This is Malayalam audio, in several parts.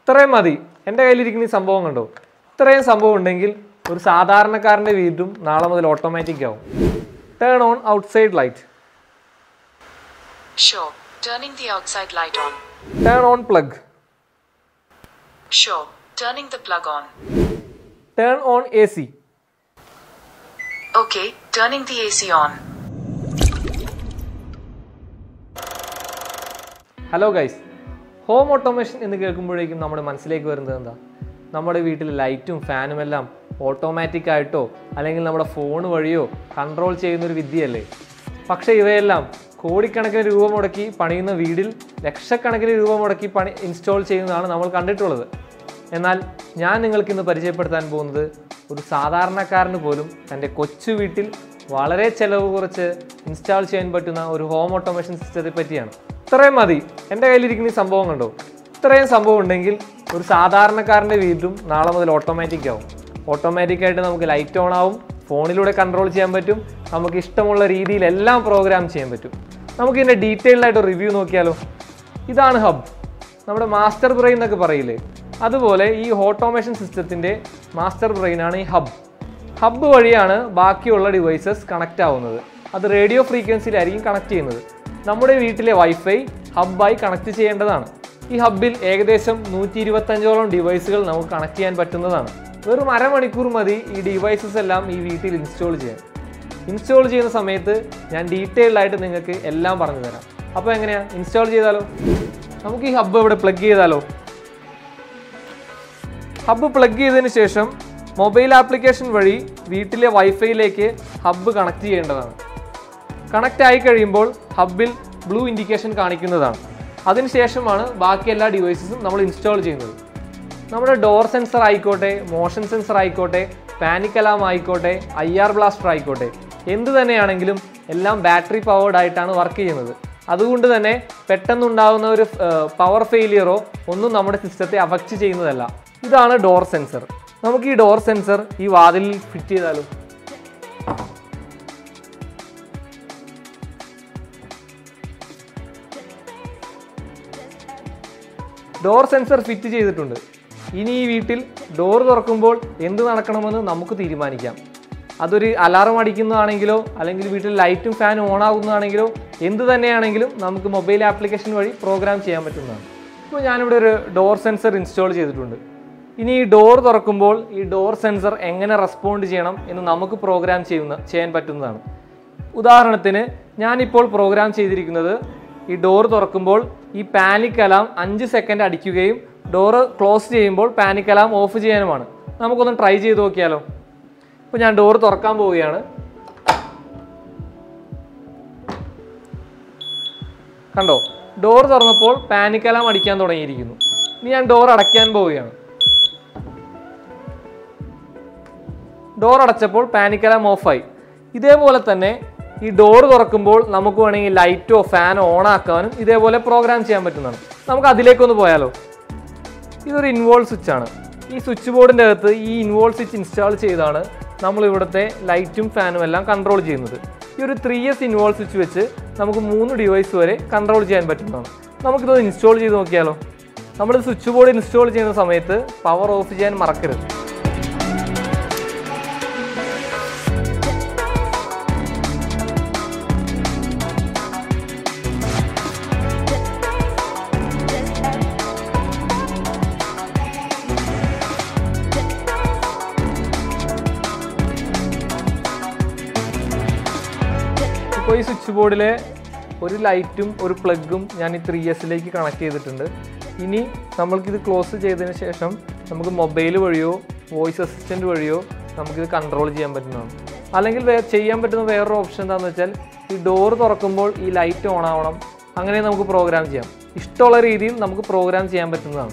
ഇത്രയും മതി എൻ്റെ കയ്യിലിരിക്കുന്ന ഈ സംഭവം കണ്ടോ ഇത്രയും സംഭവം ഉണ്ടെങ്കിൽ ഒരു സാധാരണക്കാരൻ്റെ വീടും നാളെ മുതൽ ഓട്ടോമാറ്റിക് ആവും turn on outside light Sure. Turning the outside light on. Turn on plug Sure. Turning the plug on. Turn on A C Okay. Turning the AC on. Hello guys home automation എന്ന് കേൾക്കുമ്പോഴേക്കും നമ്മുടെ മനസ്സിലേക്ക് വരുന്നത് എന്താ നമ്മുടെ വീട്ടിൽ ലൈറ്റും ഫാനും എല്ലാം ഓട്ടോമാറ്റിക് ആയിട്ടോ അല്ലെങ്കിൽ നമ്മുടെ ഫോൺ വഴിയോ കൺട്രോൾ ചെയ്യുന്ന ഒരു വിദ്യയല്ലേ പക്ഷേ ഇവയെല്ലാം കോടിക്കണക്കിന് രൂപ മുടക്കി പണിയുന്ന വീടിൽ ലക്ഷക്കണക്കിന് രൂപ മുടക്കി പണി ഇൻസ്റ്റാൾ ചെയ്യുന്നതാണ് നമ്മൾ കണ്ടിട്ടുള്ളത് എന്നാൽ ഞാൻ നിങ്ങൾക്ക് ഇന്ന് പരിചയപ്പെടുത്താൻ പോകുന്നത് ഒരു സാധാരണക്കാരന് പോലും തൻ്റെ കൊച്ചു വീട്ടിൽ വളരെ ചിലവ് കുറച്ച് ഇൻസ്റ്റാൾ ചെയ്യാൻ പറ്റുന്ന ഒരു ഹോം ഓട്ടോമേഷൻ സിസ്റ്റത്തെ പറ്റിയാണ് ഇത്രയും മതി എൻ്റെ കയ്യിലിരിക്കുന്ന ഈ സംഭവം കണ്ടോ ഇത്രയും സംഭവം ഉണ്ടെങ്കിൽ ഒരു സാധാരണക്കാരൻ്റെ വീടും നാളെ മുതൽ ഓട്ടോമാറ്റിക് ആവും ഓട്ടോമാറ്റിക് ആയിട്ട് നമുക്ക് ലൈറ്റ് ഓൺ ആവും ഫോണിലൂടെ കൺട്രോൾ ചെയ്യാൻ പറ്റും നമുക്ക് ഇഷ്ടമുള്ള രീതിയിൽ എല്ലാം പ്രോഗ്രാം ചെയ്യാൻ പറ്റും നമുക്ക് ഇതിൻ്റെ ഡീറ്റെയിൽഡ് ആയിട്ട് റിവ്യൂ നോക്കിയാലോ ഇതാണ് ഹബ് നമ്മുടെ മാസ്റ്റർ ബ്രെയിൻ എന്നൊക്കെ പറയില്ലേ അതുപോലെ ഈ ഓട്ടോമേഷൻ സിസ്റ്റത്തിൻ്റെ മാസ്റ്റർ ബ്രെയിനാണ് ഈ ഹബ് ഹബ്ബ് വഴിയാണ് ബാക്കിയുള്ള ഡിവൈസസ് കണക്റ്റ് ആവുന്നത് അത് റേഡിയോ ഫ്രീക്വൻസിയിലായിരിക്കും കണക്ട് ചെയ്യുന്നത് നമ്മുടെ വീട്ടിലെ വൈഫൈ ഹബ്ബായി കണക്ട് ചെയ്യേണ്ടതാണ് ഈ ഹബ്ബിൽ ഏകദേശം നൂറ്റി ഇരുപത്തഞ്ചോളം ഡിവൈസുകൾ നമുക്ക് കണക്ട് ചെയ്യാൻ പറ്റുന്നതാണ് വെറും അരമണിക്കൂർ മതി ഈ ഡിവൈസസ് എല്ലാം ഈ വീട്ടിൽ ഇൻസ്റ്റാൾ ചെയ്യാൻ ഇൻസ്റ്റാൾ ചെയ്യുന്ന സമയത്ത് ഞാൻ ഡീറ്റെയിൽഡ് ആയിട്ട് നിങ്ങൾക്ക് എല്ലാം പറഞ്ഞു തരാം അപ്പോൾ എങ്ങനെയാ ഇൻസ്റ്റാൾ ചെയ്താലോ നമുക്ക് ഈ ഹബ്ബ് ഇവിടെ പ്ലഗ് ചെയ്താലോ ഹബ്ബ് പ്ലഗ് ചെയ്തതിന് ശേഷം മൊബൈൽ ആപ്ലിക്കേഷൻ വഴി വീട്ടിലെ വൈഫൈയിലേക്ക് ഹബ്ബ് കണക്ട് ചെയ്യേണ്ടതാണ് കണക്റ്റ് ആയി കഴിയുമ്പോൾ ഹബ്ബിൽ ബ്ലൂ ഇൻഡിക്കേഷൻ കാണിക്കുന്നതാണ് അതിനുശേഷമാണ് ബാക്കി എല്ലാ ഡിവൈസസും നമ്മൾ ഇൻസ്റ്റാൾ ചെയ്യുന്നത് നമ്മുടെ ഡോർ സെൻസർ ആയിക്കോട്ടെ മോഷൻ സെൻസർ ആയിക്കോട്ടെ പാനിക് അലാം ആയിക്കോട്ടെ ഐ ആർ ബ്ലാസ്റ്റർ ആയിക്കോട്ടെ എന്ത് തന്നെയാണെങ്കിലും എല്ലാം ബാറ്ററി പവേർഡ് ആയിട്ടാണ് വർക്ക് ചെയ്യുന്നത് അതുകൊണ്ട് തന്നെ പെട്ടെന്നുണ്ടാകുന്ന ഒരു പവർ ഫെയിലിയറോ ഒന്നും നമ്മുടെ സിസ്റ്റത്തെ അഫക്റ്റ് ചെയ്യുന്നതല്ല ഇതാണ് ഡോർ സെൻസർ നമുക്ക് ഈ ഡോർ സെൻസർ ഈ വാതിലിൽ ഫിറ്റ് ചെയ്താലോ ഡോർ സെൻസർ ഫിറ്റ് ചെയ്തിട്ടുണ്ട് ഇനി ഈ വീട്ടിൽ ഡോർ തുറക്കുമ്പോൾ എന്ത് നടക്കണമെന്ന് നമുക്ക് തീരുമാനിക്കാം അതൊരു അലാറം അടിക്കുന്നതാണെങ്കിലോ അല്ലെങ്കിൽ വീട്ടിൽ ലൈറ്റും ഫാനും ഓൺ ആകുന്നതാണെങ്കിലോ എന്ത് തന്നെയാണെങ്കിലും നമുക്ക് മൊബൈൽ ആപ്ലിക്കേഷൻ വഴി പ്രോഗ്രാം ചെയ്യാൻ പറ്റുന്നതാണ് ഇപ്പോൾ ഞാനിവിടെ ഒരു ഡോർ സെൻസർ ഇൻസ്റ്റാൾ ചെയ്തിട്ടുണ്ട് ഇനി ഈ ഡോർ തുറക്കുമ്പോൾ ഈ ഡോർ സെൻസർ എങ്ങനെ റെസ്പോണ്ട് ചെയ്യണം എന്ന് നമുക്ക് പ്രോഗ്രാം ചെയ്യുന്ന ചെയ്യാൻ പറ്റുന്നതാണ് ഉദാഹരണത്തിന് ഞാനിപ്പോൾ പ്രോഗ്രാം ചെയ്തിരിക്കുന്നത് ഈ ഡോർ തുറക്കുമ്പോൾ ഈ പാനിക് അലാം അഞ്ച് സെക്കൻഡ് അടിക്കുകയും ഡോറ് ക്ലോസ് ചെയ്യുമ്പോൾ പാനിക് അലാം ഓഫ് ചെയ്യാനുമാണ് നമുക്കൊന്ന് ട്രൈ ചെയ്ത് നോക്കിയാലോ ഇപ്പോൾ ഞാൻ ഡോർ തുറക്കാൻ പോവുകയാണ് കണ്ടോ ഡോർ തുറന്നപ്പോൾ പാനിക് അലാം അടിക്കാൻ തുടങ്ങിയിരിക്കുന്നു ഇനി ഞാൻ ഡോർ അടയ്ക്കാൻ പോവുകയാണ് ഡോർ അടച്ചപ്പോൾ പാനിക് അലാം ഓഫായി ഇതേപോലെ തന്നെ ഈ ഡോർ തുറക്കുമ്പോൾ നമുക്ക് വേണമെങ്കിൽ ലൈറ്റോ ഫാനോ ഓൺ ആക്കാനും ഇതേപോലെ പ്രോഗ്രാം ചെയ്യാൻ പറ്റുന്നതാണ് നമുക്ക് അതിലേക്കൊന്ന് പോയാലോ ഇതൊരു ഇൻവോൾവ് സ്വിച്ച് ആണ് ഈ സ്വിച്ച് ബോർഡിൻ്റെ അകത്ത് ഈ ഇൻവോൾവ് സ്വിച്ച് ഇൻസ്റ്റാൾ ചെയ്താണ് നമ്മൾ ഇവിടുത്തെ ലൈറ്റും ഫാനും എല്ലാം കൺട്രോൾ ചെയ്യുന്നത് ഈ ഒരു ത്രീ എസ് ഇൻവോൾവ് സ്വിച്ച് വെച്ച് നമുക്ക് മൂന്ന് ഡിവൈസ് വരെ കൺട്രോൾ ചെയ്യാൻ പറ്റുന്നതാണ് നമുക്കിത് ഇൻസ്റ്റാൾ ചെയ്ത് നോക്കിയാലോ നമ്മൾ സ്വിച്ച് ബോർഡ് ഇൻസ്റ്റാൾ ചെയ്യുന്ന സമയത്ത് പവർ ഓഫ് ചെയ്യാൻ മറക്കരുത് ഇപ്പോൾ ഈ സ്വിച്ച് ബോർഡിലെ ഒരു ലൈറ്റും ഒരു പ്ലഗും ഞാൻ ഈ ത്രീ എസിലേക്ക് കണക്ട് ചെയ്തിട്ടുണ്ട് ഇനി നമ്മൾക്കിത് ക്ലോസ് ചെയ്തതിന് ശേഷം നമുക്ക് മൊബൈൽ വഴിയോ വോയിസ് അസിസ്റ്റൻ്റ് വഴിയോ നമുക്കിത് കൺട്രോൾ ചെയ്യാൻ പറ്റുന്നതാണ് അല്ലെങ്കിൽ വേ ചെയ്യാൻ പറ്റുന്ന വേറൊരു ഓപ്ഷൻ എന്താണെന്ന് വെച്ചാൽ ഈ ഡോർ തുറക്കുമ്പോൾ ഈ ലൈറ്റ് ഓൺ ആവണം അങ്ങനെ നമുക്ക് പ്രോഗ്രാം ചെയ്യാം ഇഷ്ടമുള്ള രീതിയിൽ നമുക്ക് പ്രോഗ്രാം ചെയ്യാൻ പറ്റുന്നതാണ്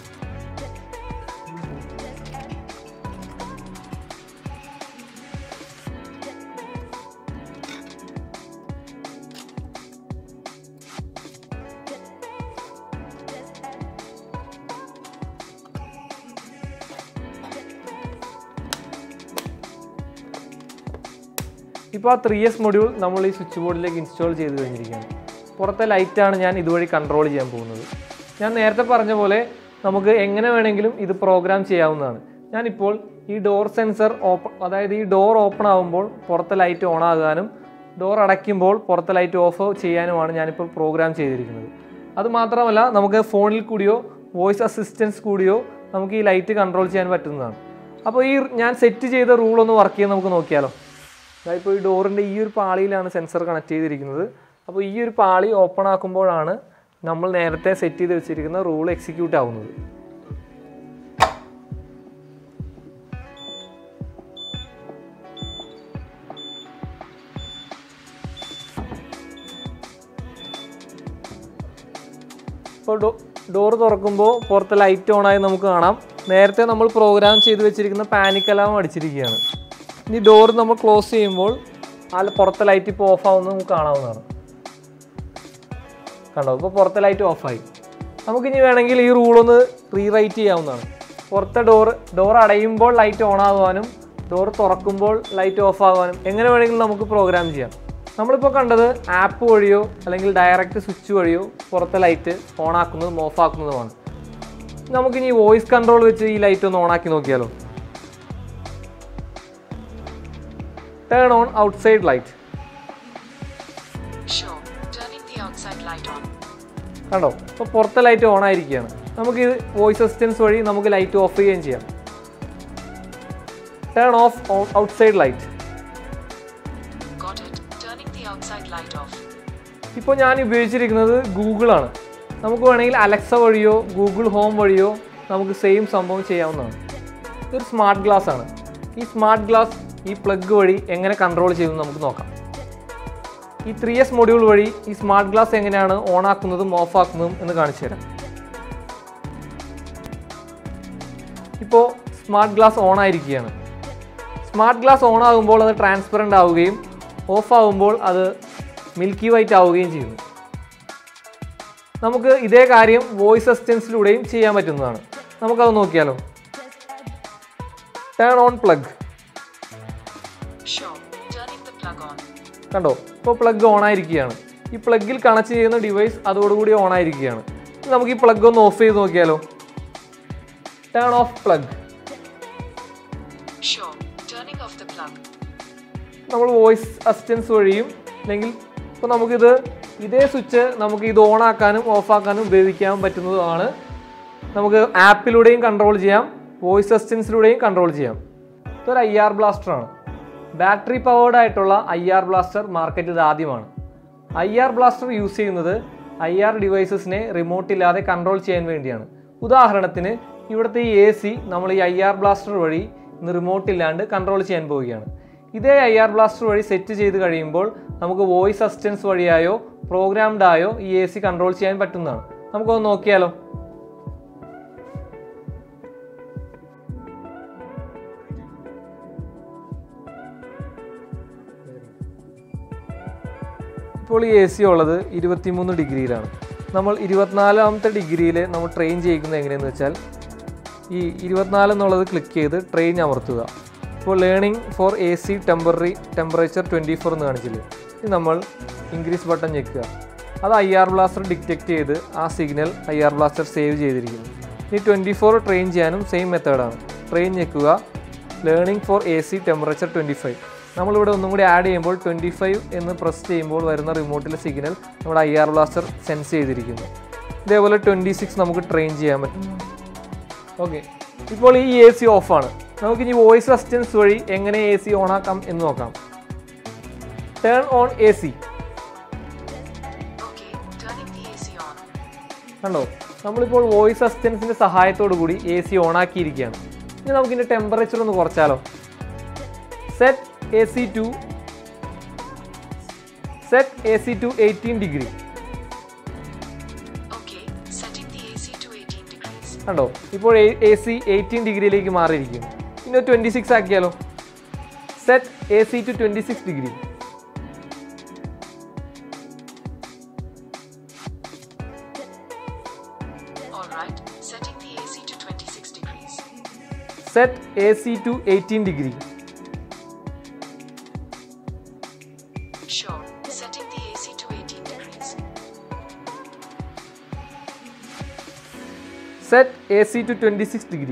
ഇപ്പോൾ ആ ത്രീ എസ് മൊഡ്യൂൾ നമ്മൾ ഈ സ്വിച്ച് ബോർഡിലേക്ക് ഇൻസ്റ്റാൾ ചെയ്ത് കഴിഞ്ഞിരിക്കുകയാണ് പുറത്തെ ലൈറ്റാണ് ഞാൻ ഇതുവഴി കൺട്രോൾ ചെയ്യാൻ പോകുന്നത് ഞാൻ നേരത്തെ പറഞ്ഞ പോലെ നമുക്ക് എങ്ങനെ വേണമെങ്കിലും ഇത് പ്രോഗ്രാം ചെയ്യാവുന്നതാണ് ഞാനിപ്പോൾ ഈ ഡോർ സെൻസർ ഓപ്പൺ അതായത് ഈ ഡോർ ഓപ്പൺ ആകുമ്പോൾ പുറത്തെ ലൈറ്റ് ഓൺ ആകാനും ഡോർ അടയ്ക്കുമ്പോൾ പുറത്തെ ലൈറ്റ് ഓഫ് ചെയ്യാനുമാണ് ഞാനിപ്പോൾ പ്രോഗ്രാം ചെയ്തിരിക്കുന്നത് അത് മാത്രമല്ല നമുക്ക് ഫോണിൽ കൂടിയോ വോയിസ് അസിസ്റ്റൻസ് കൂടിയോ നമുക്ക് ഈ ലൈറ്റ് കൺട്രോൾ ചെയ്യാൻ പറ്റുന്നതാണ് അപ്പോൾ ഈ ഞാൻ സെറ്റ് ചെയ്ത റൂൾ ഒന്ന് വർക്ക് ചെയ്യാൻ നമുക്ക് നോക്കിയാലോ ഇപ്പോൾ ഈ ഡോറിൻ്റെ ഈ ഒരു പാളിയിലാണ് സെൻസർ കണക്ട് ചെയ്തിരിക്കുന്നത് അപ്പോൾ ഈ ഒരു പാളി ഓപ്പൺ ആക്കുമ്പോഴാണ് നമ്മൾ നേരത്തെ സെറ്റ് ചെയ്ത് വെച്ചിരിക്കുന്ന റൂൾ എക്സിക്യൂട്ട് ആവുന്നത് ഇപ്പോൾ ഡോ ഡോറ് തുറക്കുമ്പോൾ പുറത്ത് ലൈറ്റ് ഓണായി നമുക്ക് കാണാം നേരത്തെ നമ്മൾ പ്രോഗ്രാം ചെയ്ത് വെച്ചിരിക്കുന്ന പാനിക് അലാം അടിച്ചിരിക്കുകയാണ് ഇനി ഡോർ നമ്മൾ ക്ലോസ് ചെയ്യുമ്പോൾ ആ പുറത്തെ ലൈറ്റ് ഇപ്പോൾ ഓഫ് ആവുന്നത് നമുക്ക് കാണാവുന്നതാണ് കണ്ടോ ഇപ്പോൾ പുറത്തെ ലൈറ്റ് ഓഫായി നമുക്കിനി വേണമെങ്കിൽ ഈ റൂൾ ഒന്ന് റീറൈറ്റ് ചെയ്യാവുന്നതാണ് പുറത്തെ ഡോർ ഡോർ അടയുമ്പോൾ ലൈറ്റ് ഓൺ ആകുവാനും ഡോർ തുറക്കുമ്പോൾ ലൈറ്റ് ഓഫ് ആകുവാനും എങ്ങനെ വേണമെങ്കിലും നമുക്ക് പ്രോഗ്രാം ചെയ്യാം നമ്മളിപ്പോൾ കണ്ടത് ആപ്പ് വഴിയോ അല്ലെങ്കിൽ ഡയറക്റ്റ് സ്വിച്ച് വഴിയോ പുറത്തെ ലൈറ്റ് ഓൺ ആക്കുന്നതും ഓഫ് ആക്കുന്നതുമാണ് നമുക്കിനി വോയിസ് കൺട്രോൾ വെച്ച് ഈ ലൈറ്റ് ഒന്ന് ഓൺ ആക്കി നോക്കിയാലോ turn on outside light Sure. Turning the outside light on. കണ്ടോ ഇപ്പോൾ പുറത്തെ ലൈറ്റ് ഓൺ ആയിരിക്കുകയാണ് നമുക്ക് ഇത് വോയിസ് അസിസ്റ്റൻസ് വഴി നമുക്ക് ലൈറ്റ് ഓഫ് ചെയ്യുകയും ചെയ്യാം turn off outside light Got it. Turning the outside light off. ഇപ്പോൾ ഞാൻ ഉപയോഗിച്ചിരിക്കുന്നത് ഗൂഗിളാണ് നമുക്ക് വേണമെങ്കിൽ അലക്സ വഴിയോ ഗൂഗിൾ ഹോം വഴിയോ നമുക്ക് സെയിം സംഭവം ചെയ്യാവുന്നതാണ് ഇതൊരു സ്മാർട്ട് ഗ്ലാസ് ആണ് ഈ സ്മാർട്ട് ഗ്ലാസ് ഈ പ്ലഗ് വഴി എങ്ങനെ കൺട്രോൾ ചെയ്യുമെന്ന് നമുക്ക് നോക്കാം ഈ ത്രീ എസ് മൊഡ്യൂൾ വഴി ഈ സ്മാർട്ട് ഗ്ലാസ് എങ്ങനെയാണ് ഓൺ ആക്കുന്നതും ഓഫ് ആക്കുന്നതും എന്ന് കാണിച്ചു തരാം ഇപ്പോൾ സ്മാർട്ട് ഗ്ലാസ് ഓൺ ആയിരിക്കുകയാണ് സ്മാർട്ട് ഗ്ലാസ് ഓൺ ആകുമ്പോൾ അത് ട്രാൻസ്പെറൻ്റ് ആവുകയും ഓഫ് ആകുമ്പോൾ അത് മിൽക്കി വൈറ്റ് ആവുകയും ചെയ്യുന്നു നമുക്ക് ഇതേ കാര്യം വോയിസ് അസിസ്റ്റൻസിലൂടെയും ചെയ്യാൻ പറ്റുന്നതാണ് നമുക്കത് നോക്കിയാലോ turn on plug Sure. Turning the plug on. കണ്ടോ ഇപ്പോൾ പ്ലഗ് ഓൺ ആയിരിക്കുകയാണ് ഈ പ്ലഗിൽ കണക്ട് ചെയ്യുന്ന ഡിവൈസ് അതോടുകൂടി ഓൺ ആയിരിക്കുകയാണ് ഇനി നമുക്ക് ഈ പ്ലഗ് ഒന്ന് ഓഫ് ചെയ്ത് നോക്കിയാലോ turn off plug Sure. Turning off the plug. നമ്മൾ വോയിസ് അസിസ്റ്റൻസ് വഴിയും അല്ലെങ്കിൽ ഇപ്പോൾ നമുക്കിത് ഇതേ സ്വിച്ച് നമുക്ക് ഇത് ഓൺ ആക്കാനും ഓഫ് ആക്കാനും ഉപയോഗിക്കാൻ പറ്റുന്നതാണ് നമുക്ക് ആപ്പിലൂടെയും കൺട്രോൾ ചെയ്യാം വോയിസ് അസിസ്റ്റൻസിലൂടെയും കൺട്രോൾ ചെയ്യാം ഇതൊരു ഐ ആർ ബ്ലാസ്റ്റർ ആണ് ബാറ്ററി പവേർഡ് ആയിട്ടുള്ള ഐ ആർ ബ്ലാസ്റ്റർ മാർക്കറ്റിൽ ഇത് ആദ്യമാണ് ഐ ആർ ബ്ലാസ്റ്റർ യൂസ് ചെയ്യുന്നത് ഐ ആർ ഡിവൈസസിനെ റിമോട്ട് ഇല്ലാതെ കൺട്രോൾ ചെയ്യാൻ വേണ്ടിയാണ് ഉദാഹരണത്തിന് ഇവിടുത്തെ ഈ എ സി നമ്മൾ ഈ ഐ ആർ ബ്ലാസ്റ്റർ വഴി ഇന്ന് റിമോട്ട് ഇല്ലാണ്ട് കൺട്രോൾ ചെയ്യാൻ പോവുകയാണ് ഇതേ ഐ ആർ ബ്ലാസ്റ്റർ വഴി സെറ്റ് ചെയ്ത് കഴിയുമ്പോൾ നമുക്ക് വോയിസ് അസിസ്റ്റൻസ് വഴിയായോ പ്രോഗ്രാംഡ് ആയോ ഈ എ സി കൺട്രോൾ ചെയ്യാൻ പറ്റുന്നതാണ് നമുക്കൊന്ന് നോക്കിയാലോ ഇപ്പോൾ ഈ എ സി ഉള്ളത് ഇരുപത്തിമൂന്ന് ഡിഗ്രിയിലാണ് നമ്മൾ ഇരുപത്തിനാലാമത്തെ ഡിഗ്രിയിൽ നമ്മൾ ട്രെയിൻ ചെയ്യിക്കുന്നത് എങ്ങനെയെന്ന് വെച്ചാൽ ഈ ഇരുപത്തിനാല് എന്നുള്ളത് ക്ലിക്ക് ചെയ്ത് ട്രെയിൻ അമർത്തുക ഇപ്പോൾ learning for A C temporary temperature twenty four എന്ന് കാണിച്ചില്ലേ ഇത് നമ്മൾ ഇൻക്രീസ് ബട്ടൺ ഞെക്കുക അത് ഐ ആർ ബ്ലാസ്റ്റർ ഡിറ്റക്ട് ചെയ്ത് ആ signal I R blaster save ചെയ്തിരിക്കുന്നു ഇനി ട്വൻറ്റി ഫോർ ട്രെയിൻ ചെയ്യാനും സെയിം മെത്തേഡാണ് ട്രെയിൻ ഞെക്കുക learning for A C temperature twenty five നമ്മളിവിടെ ഒന്നും കൂടി ആഡ് ചെയ്യുമ്പോൾ ട്വൻറ്റി ഫൈവ് എന്ന് പ്രസ് ചെയ്യുമ്പോൾ വരുന്ന റിമോട്ടിലെ സിഗ്നൽ നമ്മുടെ ഐ ആർ ബ്ലാസ്റ്റർ സെൻസ് ചെയ്തിരിക്കുന്നു ഇതേപോലെ ട്വൻറ്റി സിക്സ് നമുക്ക് ട്രെയിൻ ചെയ്യാൻ പറ്റും ഓക്കെ ഇപ്പോൾ ഈ എ സി ഓഫാണ് നമുക്കിനി വോയിസ് അസിസ്റ്റൻസ് വഴി എങ്ങനെ എ സി ഓൺ ആക്കാം എന്ന് നോക്കാം turn on A C Okay. Turning the AC on. കണ്ടോ നമ്മളിപ്പോൾ വോയിസ് അസിസ്റ്റൻസിന്റെ സഹായത്തോടു കൂടി എ സി ഓൺ ആക്കിയിരിക്കുകയാണ് ഇനി നമുക്കിന്റെ ടെമ്പറേച്ചർ ഒന്ന് കുറച്ചാലോ set A C to set A C to eighteen degree Okay. Setting the AC to 18 degrees. കണ്ടോ ഇപ്പോൾ എ സി എയ്റ്റീൻ ഡിഗ്രിയിലേക്ക് മാറിയിരിക്കും പിന്നെ ട്വൻറ്റി സിക്സ് ആക്കിയാലോ set A C to twenty six degree Alright. Setting the AC to 26 degrees. Set A C to eighteen degree Sure. Setting the AC to 18 degrees. Set A C to twenty six degree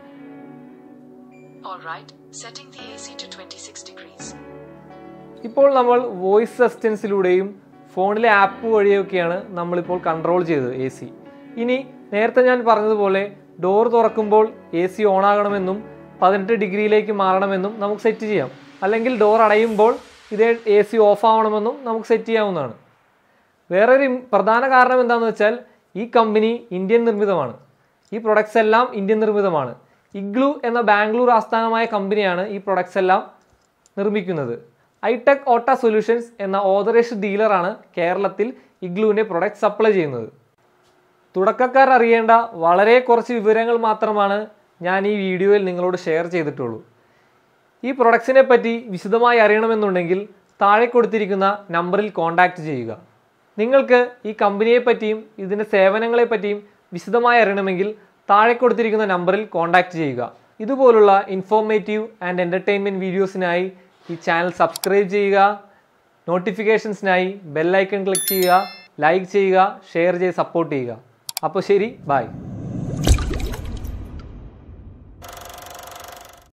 Alright, setting the AC to 26 degrees. ഇപ്പോൾ നമ്മൾ വോയിസ് അസിസ്റ്റൻസിലൂടെയും ഫോണിലെ ആപ്പ് വഴിയൊക്കെയാണ് നമ്മളിപ്പോൾ കൺട്രോൾ ചെയ്തത് എ സി ഇനി നേരത്തെ ഞാൻ പറഞ്ഞതുപോലെ ഡോർ തുറക്കുമ്പോൾ എ സി ഓൺ ആകണമെന്നും പതിനെട്ട് ഡിഗ്രിയിലേക്ക് മാറണമെന്നും നമുക്ക് സെറ്റ് ചെയ്യാം അല്ലെങ്കിൽ ഡോർ അടയുമ്പോൾ ഇതേ എ സി ഓഫ് ആവണമെന്നും നമുക്ക് സെറ്റ് ചെയ്യാവുന്നതാണ് വേറൊരു ഇം- പ്രധാന കാരണം എന്താണെന്ന് വെച്ചാൽ ഈ കമ്പനി ഇന്ത്യൻ നിർമ്മിതമാണ് ഈ പ്രൊഡക്ട്സ് എല്ലാം ഇന്ത്യൻ നിർമ്മിതമാണ് ഇഗ്ലു എന്ന ബാംഗ്ലൂർ ആസ്ഥാനമായ കമ്പനിയാണ് ഈ പ്രൊഡക്ട്സ് എല്ലാം നിർമ്മിക്കുന്നത് ഐടെക് ഓട്ട സൊല്യൂഷൻസ് എന്ന ഓതറൈസ്ഡ് ഡീലറാണ് കേരളത്തിൽ ഇഗ്ലുവിൻ്റെ പ്രൊഡക്റ്റ് സപ്ലൈ ചെയ്യുന്നത് തുടക്കക്കാർ അറിയേണ്ട വളരെ കുറച്ച് വിവരങ്ങൾ മാത്രമാണ് ഞാൻ ഈ വീഡിയോയിൽ നിങ്ങളോട് ഷെയർ ചെയ്തിട്ടുള്ളൂ ഈ പ്രൊഡക്ട്സിനെ പറ്റി വിശദമായി അറിയണമെന്നുണ്ടെങ്കിൽ താഴെ കൊടുത്തിരിക്കുന്ന നമ്പറിൽ കോൺടാക്റ്റ് ചെയ്യുക നിങ്ങൾക്ക് ഈ കമ്പനിയെ പറ്റിയും ഇതിൻ്റെ സേവനങ്ങളെ പറ്റിയും വിശദമായി അറിയണമെങ്കിൽ താഴെ കൊടുത്തിരിക്കുന്ന നമ്പറിൽ കോൺടാക്റ്റ് ചെയ്യുക ഇതുപോലുള്ള ഇൻഫോർമേറ്റീവ് ആൻഡ് എൻ്റർടൈൻമെൻറ്റ് വീഡിയോസിനായി ഈ ചാനൽ സബ്സ്ക്രൈബ് ചെയ്യുക നോട്ടിഫിക്കേഷൻസിനായി ബെല്ലൈക്കൺ ക്ലിക്ക് ചെയ്യുക ലൈക്ക് ചെയ്യുക ഷെയർ ചെയ്ത് സപ്പോർട്ട് ചെയ്യുക അപ്പോൾ ശരി ബൈ